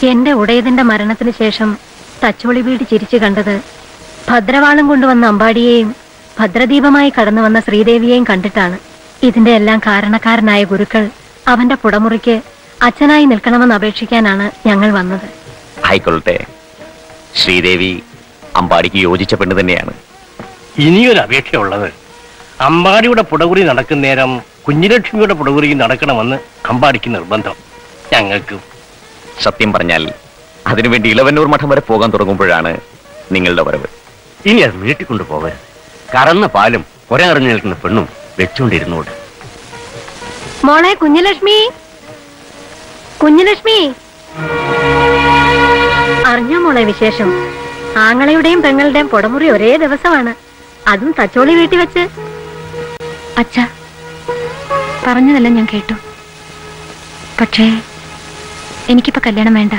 എന്റെ ഉടയതിന്റെ മരണത്തിന് ശേഷം തച്ചോളി വീട് ചിരിച്ചു കണ്ടത് ഭദ്രവാളം കൊണ്ടുവന്ന അമ്പാടിയെയും ഭദ്രദീപമായി കടന്നു വന്ന ശ്രീദേവിയെയും കണ്ടിട്ടാണ് ഇതിന്റെ എല്ലാം കാരണക്കാരനായ ഗുരുക്കൾ അവന്റെ പുടമുറിക്ക് അച്ഛനായി നിൽക്കണമെന്ന് അപേക്ഷിക്കാനാണ് ഞങ്ങൾ വന്നത് ആയിക്കൊള്ളട്ടെ ശ്രീദേവി അമ്പാടിക്ക് യോജിച്ച പെണ്ണ് തന്നെയാണ് ഇനിയൊരു അപേക്ഷയുള്ളത് അമ്പാടിയുടെ പുടകുറി നടക്കുന്നേരം കുഞ്ഞിലക്ഷ്മിയുടെ പുടകുറി നടക്കണമെന്ന് അമ്പാടിക്ക് നിർബന്ധം ഞങ്ങൾക്കും സത്യം പറഞ്ഞാൽ അതിനുവേണ്ടി ഇളവന്നൂർ മഠം വരെ പോകാൻ തുടങ്ങുമ്പോഴാണ് നിങ്ങളുടെ വരവ് ഇനി അത് നീട്ടിക്കൊണ്ടു പോകരുത് കറന്ന പാലും ഒരറിഞ്ഞു നിൽക്കുന്ന പെണ്ണും വെച്ചുകൊണ്ടിരുന്നോട് മോളെ കുഞ്ഞലക്ഷ്മി കുഞ്ഞലക്ഷ്മി അറിഞ്ഞോ മോളെ വിശേഷം ആങ്ങളയുടെയും പെങ്ങളുടെയും പുടമുറി ഒരേ ദിവസമാണ് അതും തച്ചോളി വീട്ടിൽ വെച്ച് അച്ഛ പറഞ്ഞതെല്ലാം ഞാൻ കേട്ടു പക്ഷേ എനിക്കിപ്പോ കല്യാണം വേണ്ട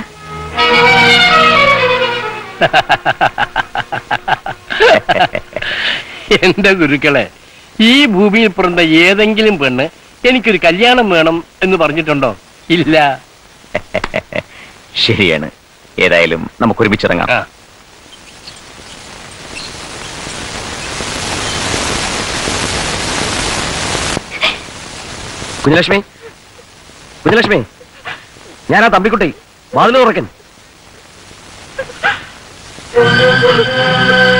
എന്റെ ഗുരുക്കളെ ഈ ഭൂമിയിൽ പിറന്ന ഏതെങ്കിലും പെണ്ണ് എനിക്കൊരു കല്യാണം വേണം എന്ന് പറഞ്ഞിട്ടുണ്ടോ ഇല്ല ശരിയാണ് ഏതായാലും നമുക്ക് ഒരുമിച്ചിറങ്ങാം ആ. കുഞ്ഞലക്ഷ്മി കുഞ്ഞലക്ഷ്മി ഞാനാ തമ്പിക്കുട്ടി വാതിൽ തുറക്കൻ